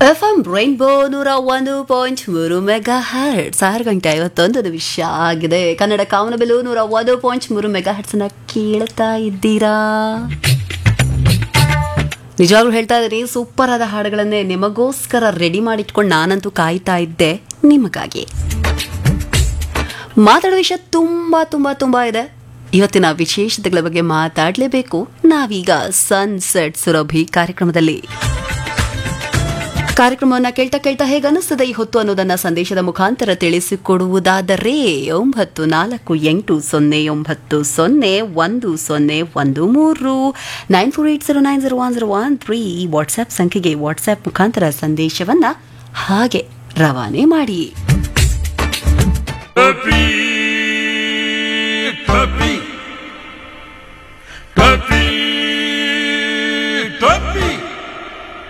F M rainbow ನೂರ ಒಂದು point ಮೂರು ಮೆಗಾ ಹರ್ಟ್ಸ್ ಆರು ಗಂಟೆ ಐವತ್ತೊಂದು ನಿಮಿಷ ಆಗಿದೆ ಕನ್ನಡ ಕಾಮನಬಿಲು ನೂರ ಒಂದು ಪಾಯಿಂಟ್ ಮೂರು ಮೆಗಾ ಹರ್ಟ್ಸ್ ನ ಕೇಳ್ತಾ ಇದ್ದೀರಾ ನಿಜವಾಗ್ಲೂ ಹೇಳ್ತಾ ಇದ್ದೀನಿ ಸೂಪರ್ ಆದ ಹಾಡುಗಳನ್ನೇ ನಿಮಗೋಸ್ಕರ ರೆಡಿ ಮಾಡಿಟ್ಕೊಂಡು ನಾನಂತೂ ಕಾಯ್ತಾ ಇದ್ದೆ ನಿಮಗಾಗಿ ಮಾತಾಡೋ ವಿಷಯ ತುಂಬಾ ತುಂಬಾ ತುಂಬಾ ಇದೆ ಇವತ್ತಿನ ವಿಶೇಷತೆಗಳ ಬಗ್ಗೆ ಮಾತಾಡಲೇಬೇಕು ನಾವೀಗ ಸನ್ಸೆಟ್ ಸುರಭಿ ಕಾರ್ಯಕ್ರಮದಲ್ಲಿ ಕಾರ್ಯಕ್ರಮವನ್ನ ಕೇಳ್ತಾ ಕೇಳ್ತಾ ಹೇಗೆ ಅನಿಸ್ತದೆ ಈ ಹೊತ್ತು ಅನ್ನೋದನ್ನ ಸಂದೇಶದ ಮುಖಾಂತರ ತಿಳಿಸಿಕೊಡುವುದಾದರೆ ಒಂಬತ್ತು ನಾಲ್ಕು ಎಂಟು ಸೊನ್ನೆ ಒಂಬತ್ತು ಸೊನ್ನೆ ಒಂದು ಸೊನ್ನೆ ಒಂದು ಮೂರು nine four eight zero nine zero one zero one three WhatsApp ಸಂಖ್ಯೆಗೆ ವಾಟ್ಸ್ಆಪ್ ಮುಖಾಂತರ ಸಂದೇಶವನ್ನ ಹಾಗೆ ರವಾನೆ ಮಾಡಿ Puppy, puppy, puppy